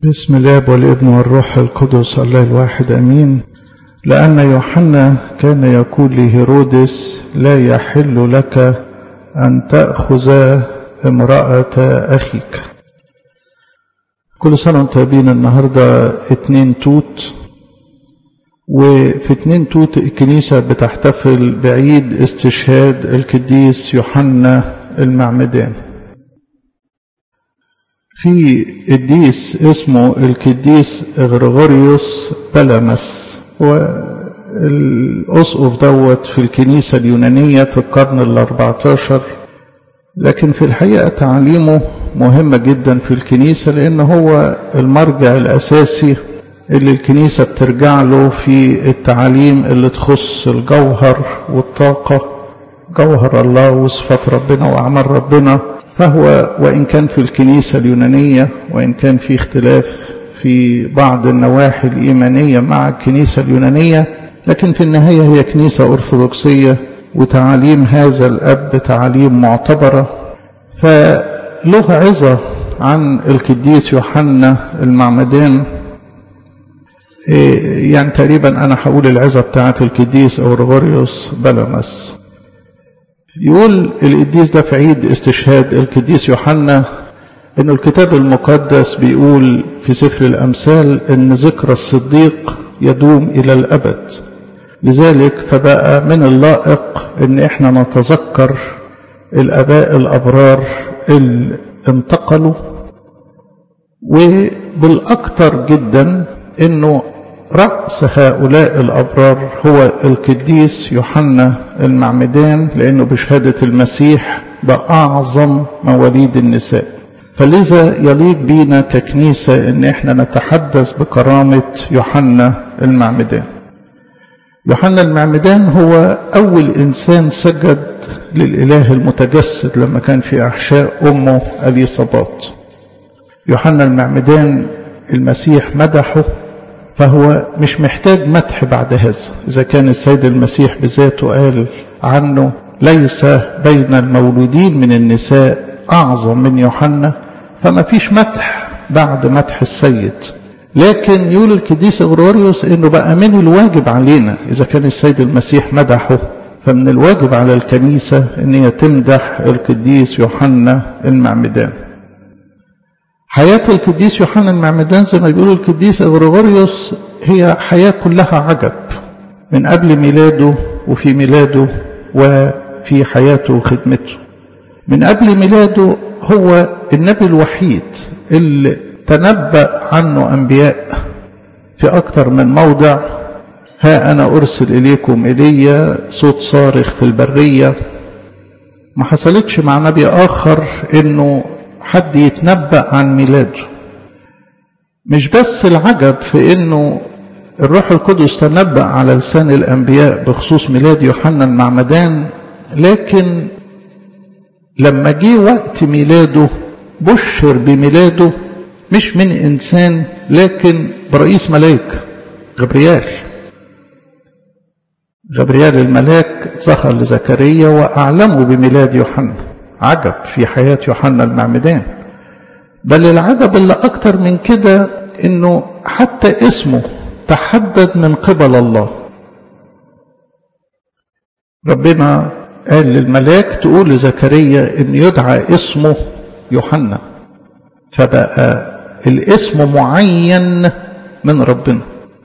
بسم الله والابن والروح القدس الله الواحد امين لان يوحنا كان يقول لهيرودس لا يحل لك ان تاخذ امراه اخيك كل سنه وانتم طيبين النهارده اتنين توت وفي اتنين توت الكنيسه بتحتفل بعيد استشهاد القديس يوحنا المعمدان في قديس اسمه القديس غريغوريوس بلمس والأسقف دوت في الكنيسة اليونانية في القرن الأربعتاشر لكن في الحقيقة تعليمه مهمة جدا في الكنيسة لأن هو المرجع الأساسي اللي الكنيسة بترجع له في التعاليم اللي تخص الجوهر والطاقة جوهر الله وصفات ربنا وأعمال ربنا فهو وإن كان في الكنيسة اليونانية وإن كان في اختلاف في بعض النواحي الإيمانية مع الكنيسة اليونانية لكن في النهاية هي كنيسة أرثوذكسية وتعاليم هذا الأب تعاليم معتبرة فله عظة عن القديس يوحنا المعمدان يعني تقريبا أنا هقول العظة بتاعت القديس أورغوريوس بلمس يقول القديس ده في عيد استشهاد القديس يوحنا انه الكتاب المقدس بيقول في سفر الامثال ان ذكر الصديق يدوم الى الابد لذلك فبقى من اللائق ان احنا نتذكر الاباء الابرار اللي انتقلوا وبالاكثر جدا انه رأس هؤلاء الأبرار هو القديس يوحنا المعمدان لأنه بشهادة المسيح بأعظم مواليد النساء فلذا يليق بينا ككنيسة إن إحنا نتحدث بكرامة يوحنا المعمدان يوحنا المعمدان هو أول إنسان سجد للإله المتجسد لما كان في أحشاء أمه أليصابات يوحنا المعمدان المسيح مدحه فهو مش محتاج مدح بعد هذا إذا كان السيد المسيح بذاته قال عنه ليس بين المولودين من النساء أعظم من يوحنا فما فيش مدح بعد مدح السيد لكن يقول القديس غروريوس انه بقى من الواجب علينا اذا كان السيد المسيح مدحه فمن الواجب على الكنيسة ان هي تمدح القديس يوحنا المعمدان حياة القديس يوحنا المعمدان زي ما بيقول القديس غريغوريوس هي حياة كلها عجب من قبل ميلاده وفي ميلاده وفي حياته وخدمته من قبل ميلاده هو النبي الوحيد اللي تنبأ عنه أنبياء في أكثر من موضع ها أنا أرسل إليكم إلي صوت صارخ في البرية ما حصلتش مع نبي آخر إنه حد يتنبأ عن ميلاده مش بس العجب في انه الروح القدس تنبأ على لسان الانبياء بخصوص ميلاد يوحنا المعمدان لكن لما جه وقت ميلاده بشر بميلاده مش من انسان لكن برئيس ملائكه غبريال غبريال الملاك ظهر لزكريا واعلمه بميلاد يوحنا عجب في حياة يوحنا المعمدان بل العجب اللي أكتر من كده إنه حتى اسمه تحدد من قبل الله ربنا قال للملاك تقول لزكريا إن يدعى اسمه يوحنا فبقى الاسم معين من ربنا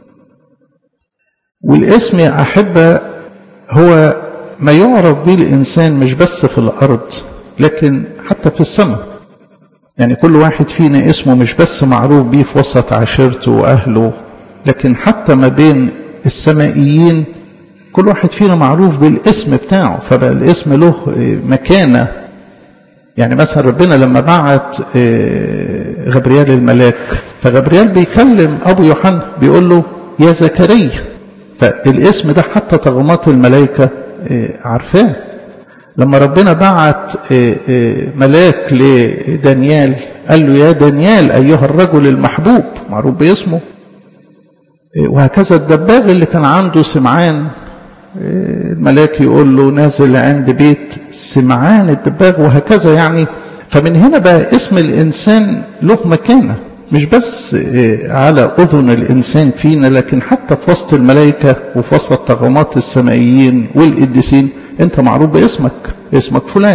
والاسم يا أحبة هو ما يعرف به الإنسان مش بس في الأرض لكن حتى في السماء يعني كل واحد فينا اسمه مش بس معروف بيه في وسط عشيرته وأهله لكن حتى ما بين السمائيين كل واحد فينا معروف بالاسم بتاعه فبقى الاسم له مكانة يعني مثلا ربنا لما بعت غبريال الملاك فغبريال بيكلم أبو يوحنا بيقول له يا زكريا فالاسم ده حتى طغمات الملائكة عارفاه لما ربنا بعت ملاك لدانيال قال له يا دانيال أيها الرجل المحبوب معروف باسمه وهكذا الدباغ اللي كان عنده سمعان الملاك يقول له نازل عند بيت سمعان الدباغ وهكذا يعني فمن هنا بقى اسم الإنسان له مكانة مش بس على أذن الإنسان فينا لكن حتى في وسط الملائكة وفي وسط طغمات السمائيين والقديسين أنت معروف باسمك اسمك فلان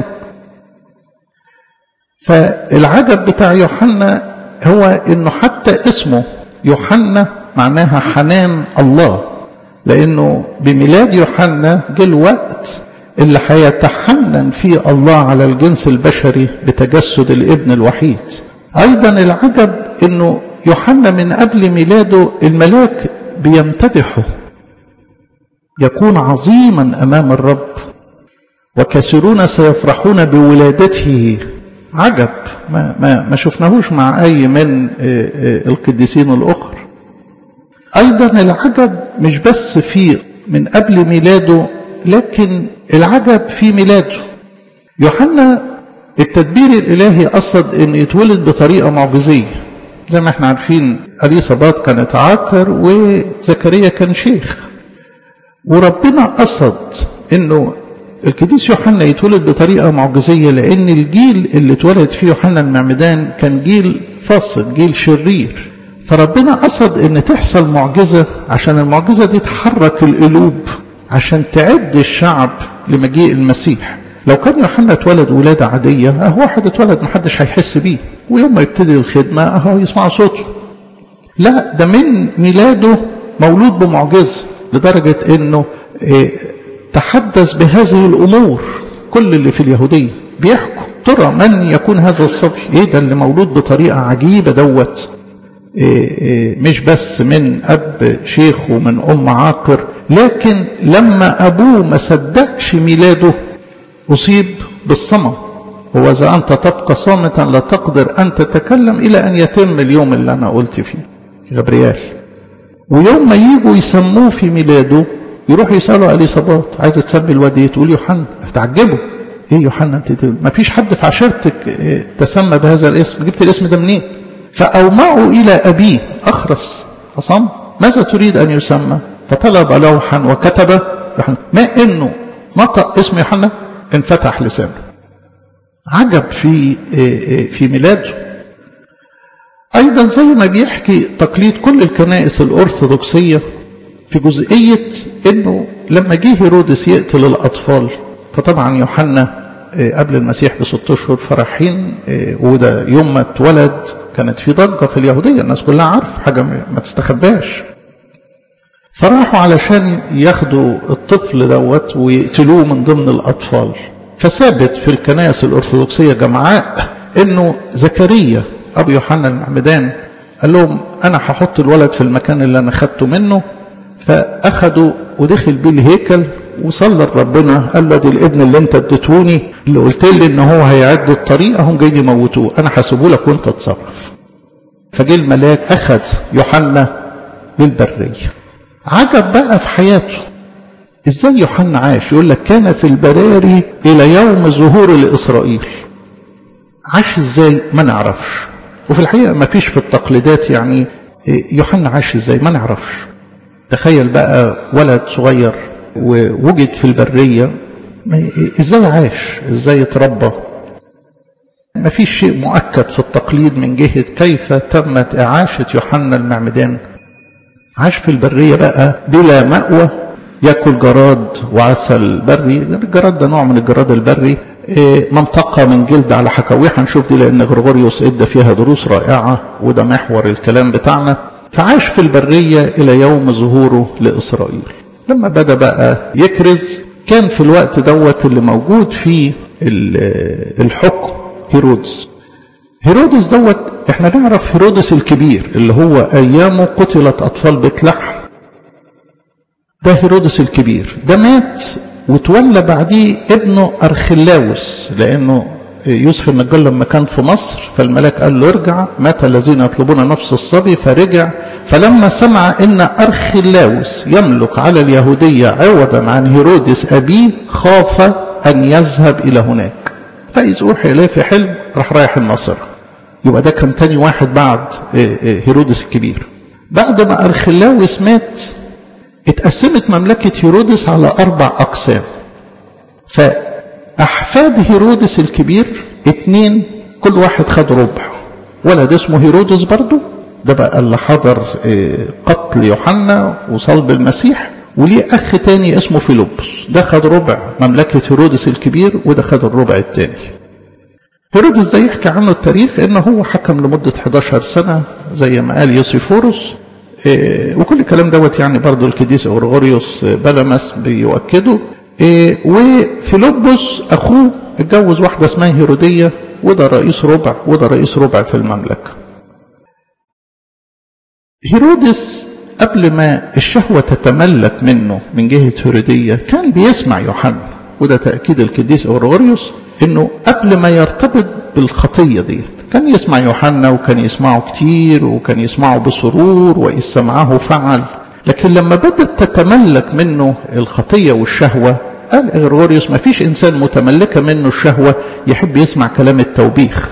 فالعجب بتاع يوحنا هو انه حتى اسمه يوحنا معناها حنان الله لانه بميلاد يوحنا جه الوقت اللي هيتحنن فيه الله على الجنس البشري بتجسد الابن الوحيد ايضا العجب انه يوحنا من قبل ميلاده الملاك بيمتدحه يكون عظيما امام الرب وكثيرون سيفرحون بولادته عجب ما, ما, ما شفناهوش مع أي من القديسين الأخر أيضا العجب مش بس في من قبل ميلاده لكن العجب في ميلاده يوحنا التدبير الإلهي قصد أن يتولد بطريقة معجزية زي ما احنا عارفين أليصابات كانت عاقر وزكريا كان شيخ وربنا قصد انه القديس يوحنا يتولد بطريقة معجزية لأن الجيل اللي اتولد فيه يوحنا المعمدان كان جيل فاسد جيل شرير فربنا قصد ان تحصل معجزة عشان المعجزة دي تحرك القلوب عشان تعد الشعب لمجيء المسيح لو كان يوحنا اتولد ولادة عادية اهو واحد اتولد محدش هيحس بيه ويوم ما يبتدي الخدمة اهو يسمع صوته لا ده من ميلاده مولود بمعجزة لدرجة انه إيه تحدث بهذه الأمور كل اللي في اليهودية بيحكوا ترى من يكون هذا الصبي ايه ده اللي مولود بطريقة عجيبة دوت إيه إيه مش بس من أب شيخ ومن أم عاقر لكن لما أبوه ما صدقش ميلاده أصيب بالصمم هو إذا أنت تبقى صامتا لا تقدر أن تتكلم إلى أن يتم اليوم اللي أنا قلت فيه غبريال ويوم ما يجوا يسموه في ميلاده يروح يسألوا أليصابات عايز تسمي الواد ايه تقول يوحنا تعجبه ايه يوحنا انت ما فيش حد في عشيرتك تسمى بهذا الاسم جبت الاسم ده منين فأومعوا إلى أبيه أخرس أصم ماذا تريد أن يسمى فطلب لوحا وكتب يوحنا ما إنه نطق اسم يوحنا انفتح لسانه عجب في في ميلاده أيضا زي ما بيحكي تقليد كل الكنائس الأرثوذكسية في جزئية أنه لما جه هيرودس يقتل الأطفال فطبعا يوحنا قبل المسيح بست أشهر فرحين وده يوم ما اتولد كانت في ضجة في اليهودية الناس كلها عارف حاجة ما تستخباش فراحوا علشان ياخدوا الطفل دوت ويقتلوه من ضمن الأطفال فثابت في الكنائس الأرثوذكسية جمعاء أنه زكريا أبو يوحنا المعمدان قال لهم أنا هحط الولد في المكان اللي أنا خدته منه فأخدوا ودخل بيه الهيكل وصلى لربنا قال له دي الابن اللي انت اديتوني اللي قلت لي ان هو هيعد الطريقه هم جايين يموتوه انا هسيبه لك وانت اتصرف فجه الملاك اخذ يوحنا للبريه عجب بقى في حياته ازاي يوحنا عاش يقول لك كان في البراري الى يوم ظهور لاسرائيل عاش ازاي ما نعرفش وفي الحقيقه ما فيش في التقليدات يعني يوحنا عاش ازاي ما نعرفش تخيل بقى ولد صغير ووجد في البرية ازاي عاش ازاي اتربى ما فيش شيء مؤكد في التقليد من جهة كيف تمت إعاشة يوحنا المعمدان عاش في البرية بقى بلا مأوى يأكل جراد وعسل بري الجراد ده نوع من الجراد البري منطقة من جلد على حكاويه هنشوف دي لأن غرغوريوس ادى فيها دروس رائعة وده محور الكلام بتاعنا فعاش في البرية إلى يوم ظهوره لإسرائيل لما بدأ بقى يكرز كان في الوقت دوت اللي موجود فيه الحكم هيرودس هيرودس دوت احنا نعرف هيرودس الكبير اللي هو ايامه قتلت اطفال بيت لحم ده هيرودس الكبير ده مات وتولى بعديه ابنه ارخلاوس لانه يوسف النجار لما كان في مصر فالملاك قال له ارجع مات الذين يطلبون نفس الصبي فرجع فلما سمع ان ارخلاوس يملك على اليهودية عوضا عن هيرودس ابيه خاف ان يذهب الى هناك فاذ اوحي اليه في حلم راح رايح الناصرة يبقى ده كان تاني واحد بعد هيرودس الكبير بعد ما ارخلاوس مات اتقسمت مملكة هيرودس على اربع اقسام ف أحفاد هيرودس الكبير اتنين كل واحد خد ربع ولد اسمه هيرودس برضه ده بقى اللي حضر قتل يوحنا وصلب المسيح وليه أخ تاني اسمه فيلبس ده خد ربع مملكة هيرودس الكبير وده خد الربع التاني هيرودس ده يحكي عنه التاريخ انه هو حكم لمدة 11 سنة زي ما قال يوسيفوروس إيه وكل الكلام دوت يعني برضو الكديس اورغوريوس بلمس بيؤكده إيه وفيلبس اخوه اتجوز واحدة اسمها هيرودية وده رئيس ربع وده رئيس ربع في المملكة هيرودس قبل ما الشهوة تتملك منه من جهة هيرودية كان بيسمع يوحنا وده تأكيد القديس أورغوريوس انه قبل ما يرتبط بالخطية ديت كان يسمع يوحنا وكان يسمعه كتير وكان يسمعه بسرور وإذ سمعه فعل لكن لما بدأت تتملك منه الخطية والشهوة قال أورغوريوس ما فيش إنسان متملكة منه الشهوة يحب يسمع كلام التوبيخ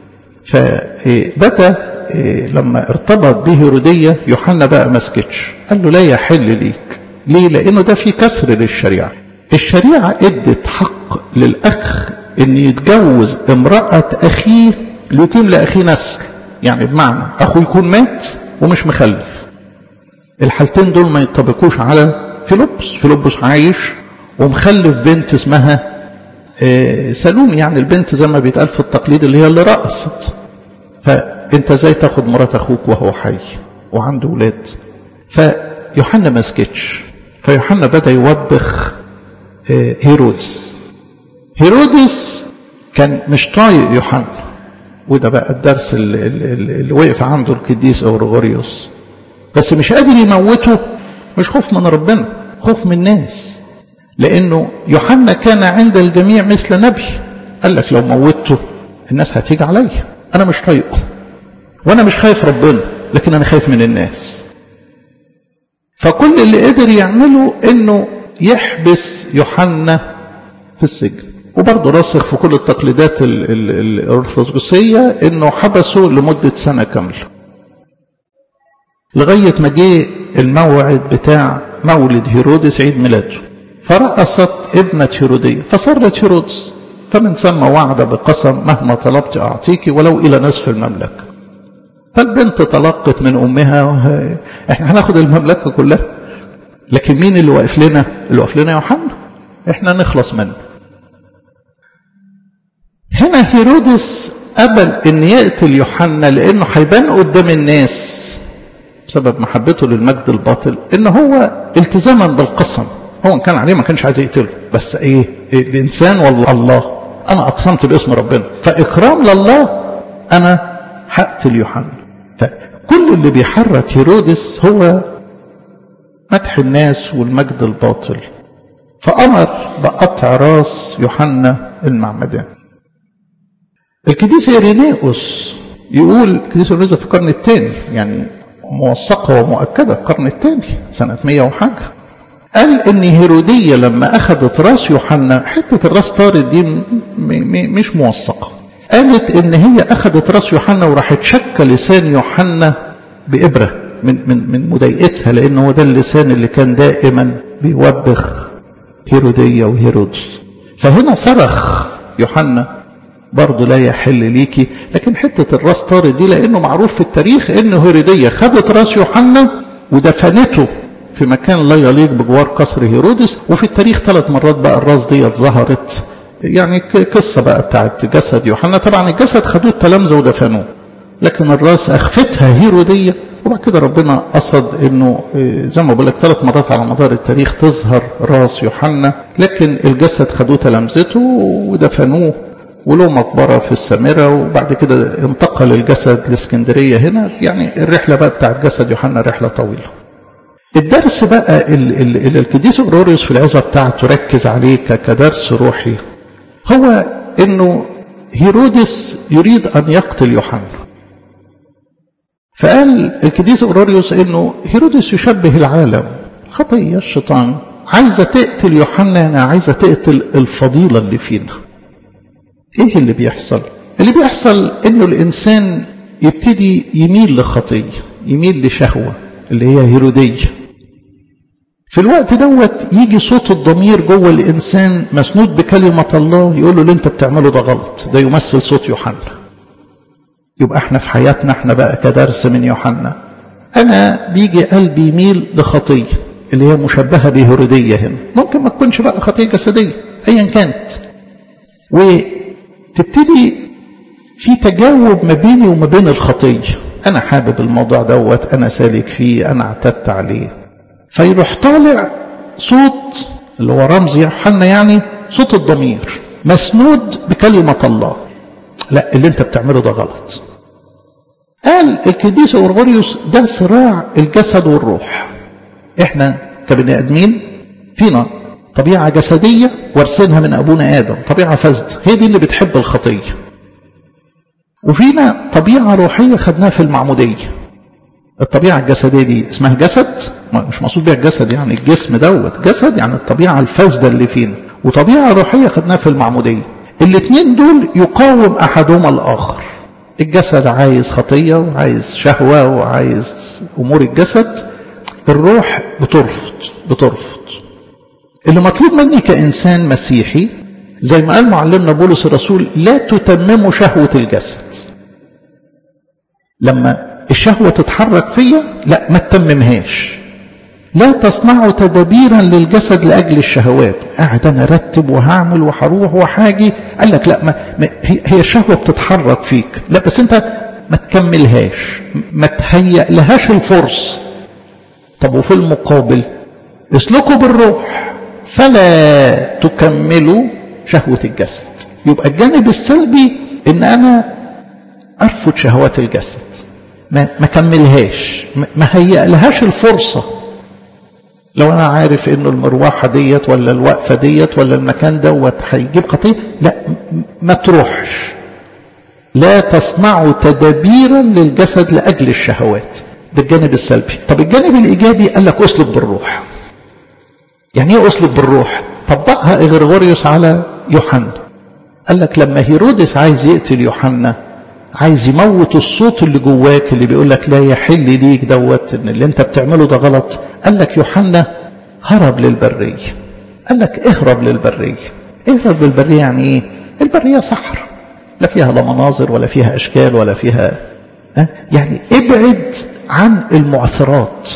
فبدأ لما ارتبط به هيرودية يوحنا بقى ما سكتش قال له لا يحل ليك ليه لأنه ده في كسر للشريعة الشريعة ادت حق للأخ ان يتجوز امرأة أخيه ليقيم لأخيه نسل يعني بمعنى أخوه يكون مات ومش مخلف الحالتين دول ما ينطبقوش على فيلبس فيلبس عايش ومخلف بنت اسمها سلوم يعني البنت زي ما بيتقال في التقليد اللي هي اللي رقصت فانت ازاي تاخد مرات اخوك وهو حي وعنده ولاد فيوحنا ما سكتش فيوحنا بدا يوبخ هيرودس هيرودس كان مش طايق يوحنا وده بقى الدرس اللي, اللي وقف عنده القديس اورغوريوس بس مش قادر يموته مش خوف من ربنا خوف من الناس لانه يوحنا كان عند الجميع مثل نبي قال لك لو موتته الناس هتيجي عليا انا مش طايقه وانا مش خايف ربنا لكن انا خايف من الناس فكل اللي قدر يعمله انه يحبس يوحنا في السجن وبرضه راسخ في كل التقليدات الارثوذكسيه انه حبسه لمده سنه كامله لغايه ما جه الموعد بتاع مولد هيرودس عيد ميلاده فرقصت ابنة هيرودية فصارت هيرودس فمن ثم وعد بقسم مهما طلبت أعطيك ولو إلى نصف المملكة فالبنت تلقت من أمها احنا هناخد المملكة كلها لكن مين اللي واقف لنا اللي واقف لنا يوحنا احنا نخلص منه هنا هيرودس قبل ان يقتل يوحنا لانه هيبان قدام الناس بسبب محبته للمجد الباطل ان هو التزاما بالقسم هو ان كان عليه ما كانش عايز يقتله بس ايه, إيه الانسان ولا الله انا اقسمت باسم ربنا فاكرام لله انا هقتل يوحنا فكل اللي بيحرك هيرودس هو مدح الناس والمجد الباطل فامر بقطع راس يوحنا المعمدان القديس إيرينيوس يقول القديس إيرينيوس في القرن الثاني يعني موثقة ومؤكدة القرن الثاني سنة 100 وحاجة قال ان هيرودية لما اخذت راس يوحنا حتة الراس طارت دي م م مش موثقة قالت ان هي اخذت راس يوحنا وراحت شك لسان يوحنا بإبرة من, من, من مضايقتها لان هو ده اللسان اللي كان دائما بيوبخ هيرودية وهيرودس فهنا صرخ يوحنا برضه لا يحل ليكي لكن حتة الراس طارت دي لانه معروف في التاريخ ان هيرودية خدت راس يوحنا ودفنته في مكان لا يليق بجوار قصر هيرودس وفي التاريخ ثلاث مرات بقى الراس دي ظهرت يعني قصة بقى بتاعت جسد يوحنا طبعا الجسد خدوه التلامذة ودفنوه لكن الراس أخفتها هيرودية وبعد كده ربنا قصد انه زي ما بقول لك ثلاث مرات على مدار التاريخ تظهر راس يوحنا لكن الجسد خدوه تلامذته ودفنوه وله مقبرة في السامرة وبعد كده انتقل الجسد لاسكندرية هنا يعني الرحلة بقى بتاعت جسد يوحنا رحلة طويلة الدرس بقى اللي القديس اوروريوس في العظه بتاعته ركز عليه كدرس روحي هو انه هيرودس يريد ان يقتل يوحنا فقال القديس اوروريوس انه هيرودس يشبه العالم خطيه الشيطان عايزه تقتل يوحنا يعني عايزه تقتل الفضيله اللي فينا ايه اللي بيحصل اللي بيحصل انه الانسان يبتدي يميل لخطيه يميل لشهوه اللي هي هيروديه في الوقت دوت يجي صوت الضمير جوه الانسان مسنود بكلمه الله يقول له اللي انت بتعمله ده غلط ده يمثل صوت يوحنا يبقى احنا في حياتنا احنا بقى كدرس من يوحنا انا بيجي قلبي يميل لخطيه اللي هي مشبهه بهروديه هنا ممكن ما تكونش بقى خطيه جسديه ايا كانت وتبتدي في تجاوب ما بيني وما بين الخطيه انا حابب الموضوع دوت انا سالك فيه انا اعتدت عليه فيروح طالع صوت اللي هو رمز يوحنا يعني صوت الضمير مسنود بكلمه الله لا اللي انت بتعمله ده غلط قال القديس اورغوريوس ده صراع الجسد والروح احنا كبني ادمين فينا طبيعه جسديه وارثينها من ابونا ادم طبيعه فاسده هي دي اللي بتحب الخطيه وفينا طبيعه روحيه خدناها في المعموديه الطبيعه الجسديه دي اسمها جسد مش مقصود بيها الجسد يعني الجسم دوت جسد يعني الطبيعه الفاسده اللي فينا وطبيعه روحيه خدناها في المعموديه الاثنين دول يقاوم احدهما الاخر الجسد عايز خطيه وعايز شهوه وعايز امور الجسد الروح بترفض بترفض اللي مطلوب مني كانسان مسيحي زي ما قال معلمنا بولس الرسول لا تتمموا شهوه الجسد لما الشهوه تتحرك فيا لا ما تتممهاش لا تصنعوا تدابيرا للجسد لاجل الشهوات قاعد انا ارتب وهعمل وهروح وهاجي قال لك لا ما ما هي الشهوه بتتحرك فيك لا بس انت ما تكملهاش ما تهيأ لهاش الفرصه طب وفي المقابل اسلكوا بالروح فلا تكملوا شهوه الجسد يبقى الجانب السلبي ان انا ارفض شهوات الجسد ما ما كملهاش ما هيأ لهاش الفرصه لو انا عارف انه المروحه ديت ولا الوقفه ديت ولا المكان دوت هيجيب خطيه لا ما تروحش لا تصنعوا تدابيرا للجسد لاجل الشهوات ده الجانب السلبي طب الجانب الايجابي قال لك اسلك بالروح يعني ايه اسلك بالروح طبقها اغرغوريوس على يوحنا قال لك لما هيرودس عايز يقتل يوحنا عايز يموت الصوت اللي جواك اللي بيقول لك لا يحل ليك دوت ان اللي انت بتعمله ده غلط قال لك يوحنا هرب للبريه قال لك اهرب للبريه اهرب للبريه يعني ايه البريه صحراء لا فيها لا مناظر ولا فيها اشكال ولا فيها ها يعني ابعد عن المعثرات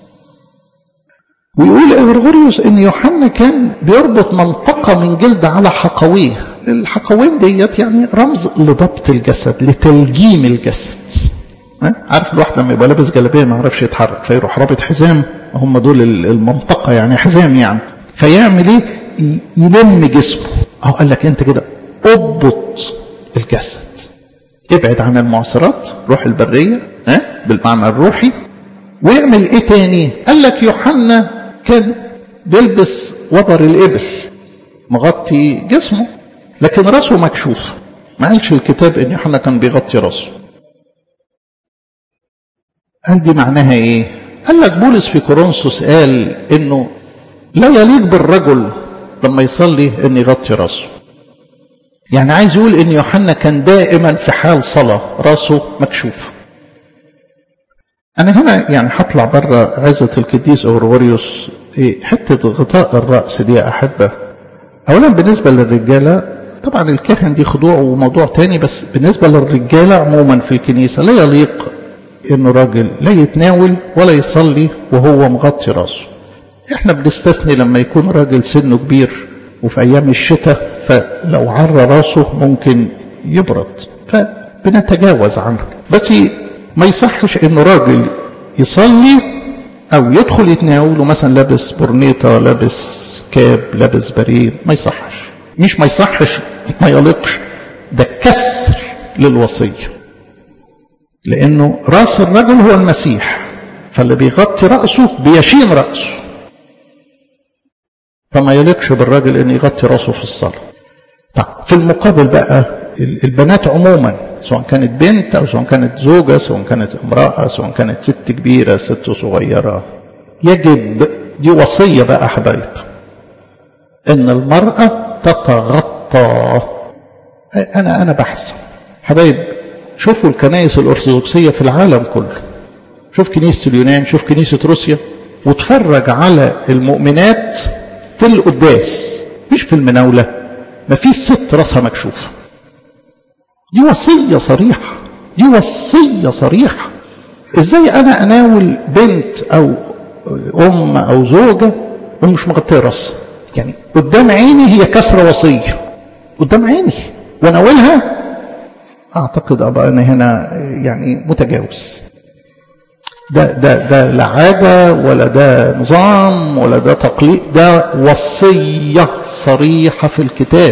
ويقول اغرغوريوس ان يوحنا كان بيربط منطقه من جلد على حقويه الحقوين ديت يعني رمز لضبط الجسد لتلجيم الجسد عارف الواحد لما يبقى لابس جلابيه ما يعرفش يتحرك فيروح رابط حزام هم دول المنطقه يعني حزام يعني فيعمل ايه يلم جسمه اهو قال لك انت كده اضبط الجسد ابعد عن المعصرات روح البريه ها بالمعنى الروحي ويعمل ايه تاني قال لك يوحنا كان بيلبس وبر الابل مغطي جسمه لكن راسه مكشوف ما قالش الكتاب ان يوحنا كان بيغطي راسه قال دي معناها ايه قال لك بولس في كورنثوس قال انه لا يليق بالرجل لما يصلي ان يغطي راسه يعني عايز يقول ان يوحنا كان دائما في حال صلاة راسه مكشوف انا هنا يعني هطلع بره عزة القديس اورغوريوس إيه حتة غطاء الرأس دي يا احبة اولا بالنسبة للرجالة طبعا الكهن دي خضوع وموضوع تاني بس بالنسبة للرجالة عموما في الكنيسة لا يليق انه راجل لا يتناول ولا يصلي وهو مغطي راسه احنا بنستثني لما يكون راجل سنه كبير وفي ايام الشتاء فلو عرى راسه ممكن يبرد فبنتجاوز عنه بس ما يصحش انه راجل يصلي او يدخل يتناول ومثلا لابس برنيطة لابس كاب لابس بريد ما يصحش مش ما يصحش ما يليقش ده كسر للوصية لأنه رأس الرجل هو المسيح فاللي بيغطي رأسه بيشين رأسه فما يليقش بالراجل أن يغطي رأسه في الصلاة طب في المقابل بقى البنات عموما سواء كانت بنت أو سواء كانت زوجة سواء كانت امرأة سواء كانت ست كبيرة ست صغيرة يجب دي وصية بقى حبايب ان المرأة تتغطى انا انا بحث حبايب شوفوا الكنائس الارثوذكسية في العالم كله شوف كنيسة اليونان شوف كنيسة روسيا واتفرج على المؤمنات في القداس مش في المناولة ما فيش ست راسها مكشوفة دي وصية صريحة دي وصية صريحة ازاي انا اناول بنت او ام او زوجة ومش مغطية راسها يعني قدام عيني هي كسرة وصية قدام عيني وناولها اعتقد ابقى انا هنا يعني متجاوز ده ده ده لا عاده ولا ده نظام ولا ده تقليد ده وصيه صريحه في الكتاب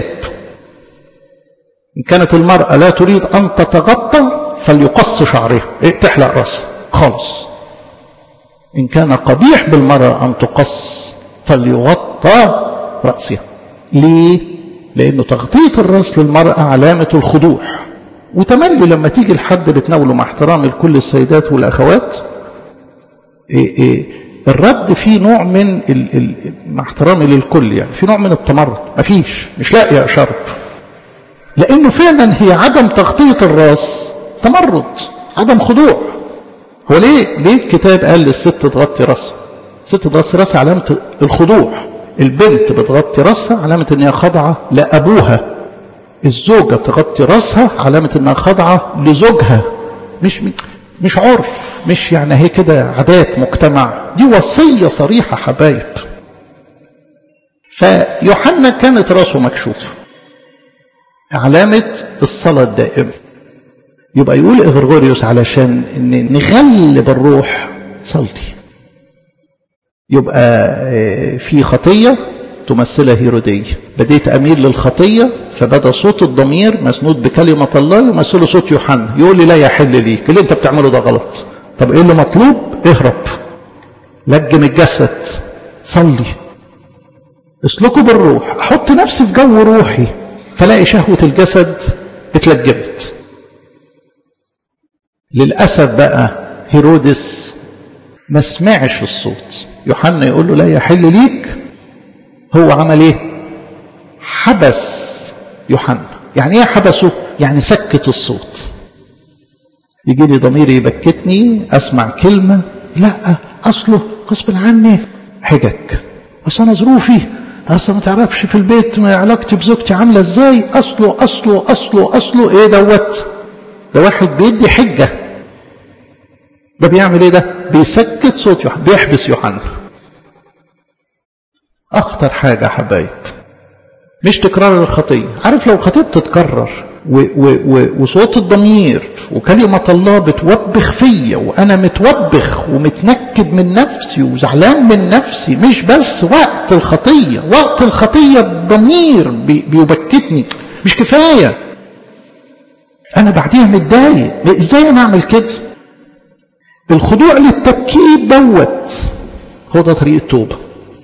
ان كانت المراه لا تريد ان تتغطى فليقص شعرها إيه تحلق راسها خالص ان كان قبيح بالمراه ان تقص فليغطى راسها ليه لانه تغطيه الراس للمراه علامه الخضوع وتملي لما تيجي لحد بتناوله مع احترامي لكل السيدات والاخوات إيه إيه الرد فيه نوع من ال ال مع احترامي للكل يعني في نوع من التمرد مفيش مش لاقي شرط لانه فعلا هي عدم تغطيه الراس تمرد عدم خضوع هو ليه ليه الكتاب قال للست تغطي راسها الست تغطي راسها علامه الخضوع البنت بتغطي راسها علامه ان هي خاضعه لابوها الزوجه تغطي راسها علامه انها خاضعه لزوجها مش مش عرف مش يعني هي كده عادات مجتمع دي وصية صريحة حبايب فيوحنا كانت راسه مكشوف علامة الصلاة الدائمة يبقى يقول إغرغوريوس علشان إن نغلب الروح صلي يبقى في خطية تمثلها هيرودية بديت أميل للخطية فبدأ صوت الضمير مسنود بكلمة الله يمثله صوت يوحنا يقول لي لا يحل ليك اللي انت بتعمله ده غلط طب ايه اللي مطلوب اهرب لجم الجسد صلي اسلكوا بالروح احط نفسي في جو روحي فلاقي شهوة الجسد اتلجمت للأسف بقى هيرودس ما سمعش الصوت يوحنا يقول له لا يحل ليك هو عمل ايه حبس يوحنا يعني ايه حبسه يعني سكت الصوت يجي لي ضميري يبكتني اسمع كلمة لا اصله غصب عني حجج اصل انا ظروفي اصل ما تعرفش في البيت علاقتي بزوجتي عامله ازاي اصله اصله اصله اصله ايه دوت ده واحد بيدي حجه ده بيعمل ايه ده بيسكت صوت يوحنا بيحبس يوحنا اخطر حاجه يا حبايب مش تكرار الخطيه عارف لو الخطيه بتتكرر و و و وصوت الضمير وكلمة الله بتوبخ فيا وأنا متوبخ ومتنكد من نفسي وزعلان من نفسي مش بس وقت الخطية وقت الخطية الضمير بي بيبكتني مش كفاية أنا بعديها متضايق إزاي أنا أعمل كده الخضوع للتبكيت دوت هو ده طريق التوبة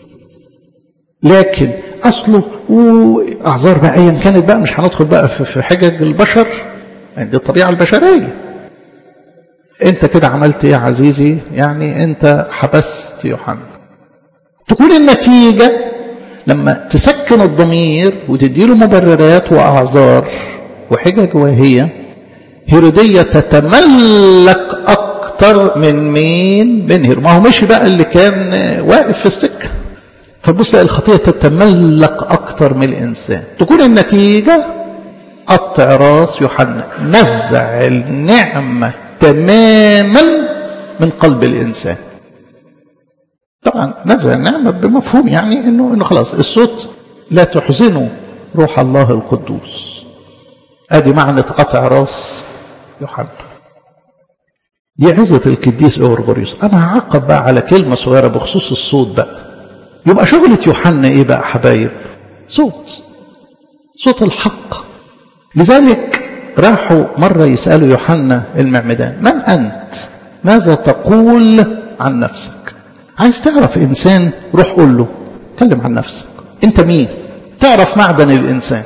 لكن اصله واعذار بقى ايا كانت بقى مش هندخل بقى في حجج البشر يعني دي الطبيعه البشريه انت كده عملت ايه يا عزيزي يعني انت حبست يوحنا تكون النتيجه لما تسكن الضمير وتديله مبررات واعذار وحجج واهيه هيروديه تتملك اكتر من مين من هير ما هو مش بقى اللي كان واقف في السكه فبص الخطية تتملك أكتر من الإنسان تكون النتيجة قطع راس يوحنا نزع النعمة تماما من قلب الإنسان طبعا نزع النعمة بمفهوم يعني إنه إنه خلاص الصوت لا تحزنه روح الله القدوس أدي معنى قطع راس يوحنا دي عزة القديس أورغوريوس أنا هعقب بقى على كلمة صغيرة بخصوص الصوت بقى يبقى شغلة يوحنا ايه بقى حبايب صوت صوت الحق لذلك راحوا مرة يسألوا يوحنا المعمدان من أنت ماذا تقول عن نفسك عايز تعرف إنسان روح قول له اتكلم عن نفسك انت مين تعرف معدن الإنسان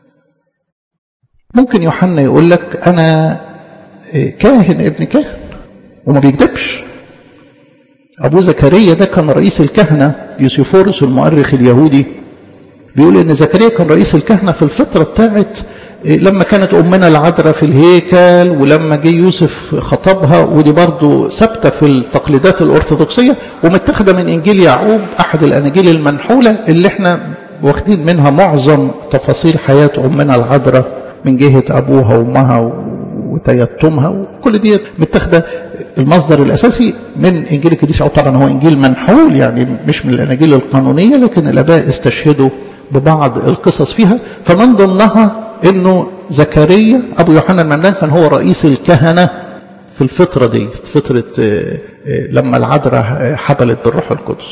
ممكن يوحنا يقول لك أنا كاهن ابن كاهن وما بيكذبش أبو زكريا ده كان رئيس الكهنة يوسيفورس المؤرخ اليهودي بيقول إن زكريا كان رئيس الكهنة في الفترة بتاعت لما كانت أمنا العذراء في الهيكل ولما جه يوسف خطبها ودي برضه ثابتة في التقليدات الأرثوذكسية ومتاخدة من إنجيل يعقوب أحد الأناجيل المنحولة اللي احنا واخدين منها معظم تفاصيل حياة أمنا العذراء من جهة أبوها وأمها وتيتمها وكل دي متاخده المصدر الاساسي من انجيل القديس او طبعا هو انجيل منحول يعني مش من الاناجيل القانونيه لكن الاباء استشهدوا ببعض القصص فيها فمن ضمنها انه زكريا ابو يوحنا المعمدان كان هو رئيس الكهنه في الفتره دي فتره لما العذراء حبلت بالروح القدس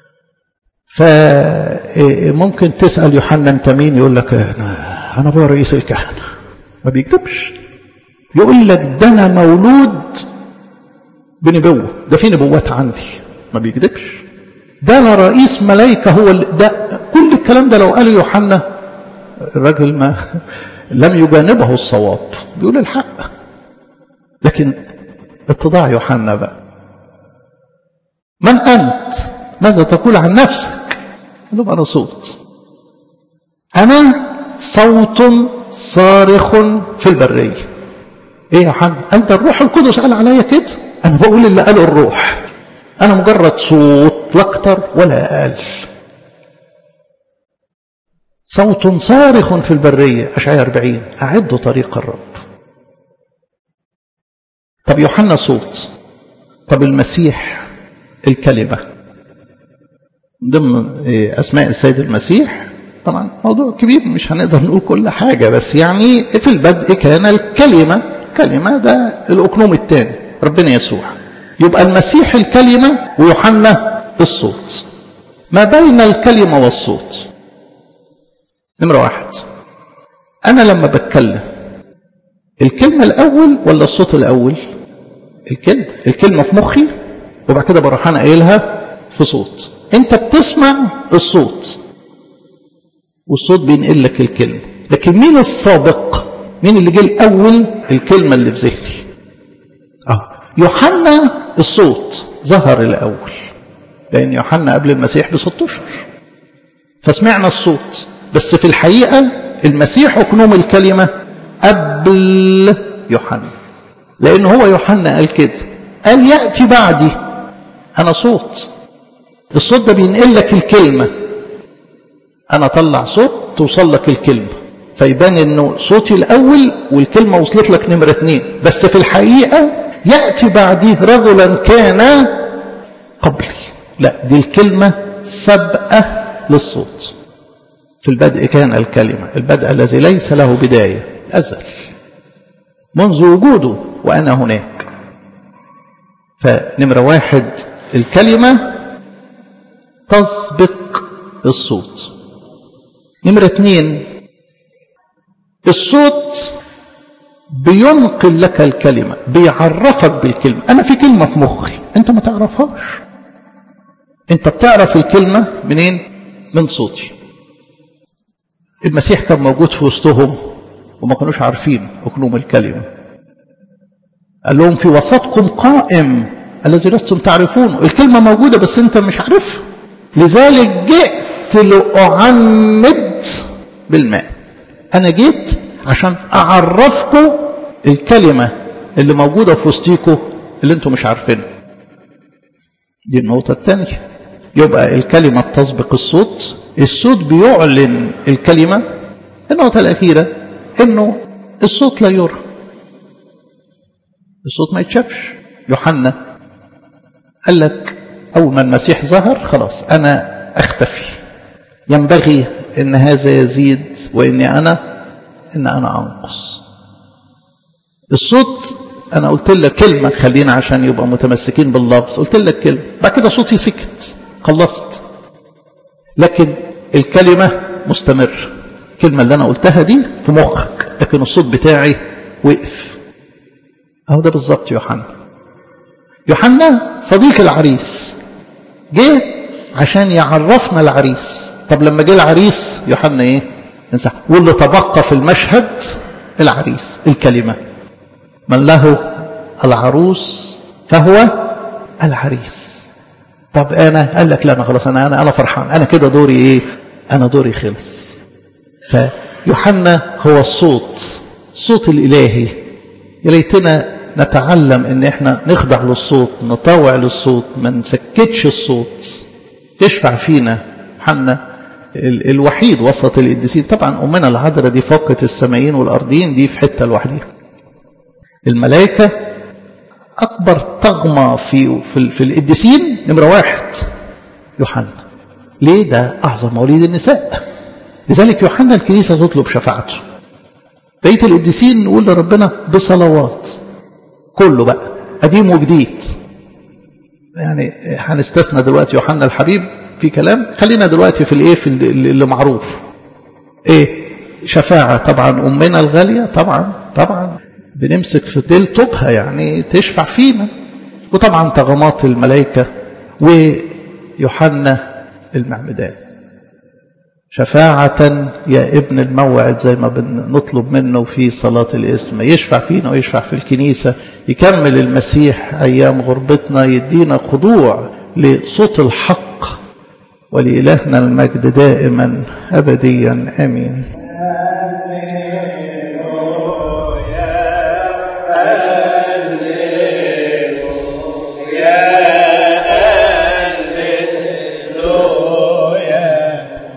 فممكن تسال يوحنا انت مين يقول لك انا ابويا رئيس الكهنه ما بيكتبش يقول لك ده انا مولود بنبوه ده في نبوات عندي ما بيكذبش ده انا رئيس ملائكه هو ده كل الكلام ده لو قاله يوحنا الراجل ما لم يجانبه الصواب بيقول الحق لكن اتضاع يوحنا بقى من انت ماذا تقول عن نفسك قال له انا صوت انا صوت صارخ في البريه ايه يا حاج قال ده الروح القدس قال عليا كده انا بقول اللي قاله الروح انا مجرد صوت لا اكتر ولا اقل صوت صارخ في البريه اشعياء 40 اعدوا طريق الرب طب يوحنا صوت طب المسيح الكلمه ضمن اسماء السيد المسيح طبعا موضوع كبير مش هنقدر نقول كل حاجه بس يعني في البدء كان الكلمه كلمه ده الاقنوم الثاني ربنا يسوع يبقى المسيح الكلمه ويوحنا الصوت ما بين الكلمه والصوت نمره واحد انا لما بتكلم الكلمه الاول ولا الصوت الاول الكلمه الكلمه في مخي وبعد كده بروح انا قايلها في صوت انت بتسمع الصوت والصوت بينقل لك الكلمة لكن مين السابق مين اللي جه الأول الكلمة اللي في ذهني اه يوحنا الصوت ظهر الأول لأن يوحنا قبل المسيح بست أشهر فسمعنا الصوت بس في الحقيقة المسيح أكنوم الكلمة قبل يوحنا لأن هو يوحنا قال كده قال يأتي بعدي أنا صوت الصوت ده بينقل لك الكلمة أنا أطلع صوت توصل لك الكلمة فيبان إنه صوتي الأول والكلمة وصلت لك نمرة اتنين بس في الحقيقة يأتي بعدي رجلا كان قبلي لا دي الكلمة سبقة للصوت في البدء كان الكلمة البدء الذي ليس له بداية أزل منذ وجوده وأنا هناك فنمرة واحد الكلمة تسبق الصوت نمرة اتنين الصوت بينقل لك الكلمة بيعرفك بالكلمة أنا في كلمة في مخي أنت ما تعرفهاش أنت بتعرف الكلمة منين من صوتي المسيح كان موجود في وسطهم وما كانوش عارفين أكلهم الكلمة قال لهم في وسطكم قائم الذي لستم تعرفونه الكلمة موجودة بس أنت مش عارفها لذلك جئت لأعمد بالماء أنا جيت عشان أعرفكم الكلمة اللي موجودة في وسطيكم اللي انتم مش عارفينها دي النقطة الثانية يبقى الكلمة تسبق الصوت الصوت بيعلن الكلمة النقطة الأخيرة إنه الصوت لا يرى الصوت ما يتشافش يوحنا قال لك أول ما المسيح ظهر خلاص أنا أختفي ينبغي إن هذا يزيد وإني أنا إن أنا أنقص الصوت أنا قلت لك كلمة خلينا عشان يبقى متمسكين باللفظ قلت لك كلمة بعد كده صوتي سكت خلصت لكن الكلمة مستمر الكلمة اللي أنا قلتها دي في مخك لكن الصوت بتاعي وقف أهو ده بالظبط يوحنا يوحنا صديق العريس جه عشان يعرفنا العريس طب لما جه العريس يوحنا ايه انسى واللي تبقى في المشهد العريس الكلمة من له العروس فهو العريس طب انا قال لك لا انا خلاص انا انا انا فرحان انا كده دوري ايه انا دوري خلص فيوحنا هو الصوت صوت الالهي يا ليتنا نتعلم ان احنا نخضع للصوت نطاوع للصوت ما نسكتش الصوت يشفع فينا حنا الوحيد وسط القديسين طبعا امنا العذراء دي فوقة السمايين والارضين دي في حته لوحديها الملائكة أكبر طغمة في في, في القديسين نمرة واحد يوحنا ليه ده أعظم مواليد النساء لذلك يوحنا الكنيسة تطلب شفاعته بقية القديسين نقول لربنا بصلوات كله بقى قديم وجديد يعني هنستثنى دلوقتي يوحنا الحبيب في كلام خلينا دلوقتي في الايه في اللي معروف ايه شفاعة طبعا أمنا الغالية طبعا طبعا بنمسك في ديل طوبها يعني تشفع فينا وطبعا طغمات الملائكة ويوحنا المعمدان شفاعة يا ابن الموعد زي ما بنطلب منه في صلاة الاسم يشفع فينا ويشفع في الكنيسة يكمل المسيح أيام غربتنا يدينا خضوع لصوت الحق ولإلهنا المجد دائما أبديا آمين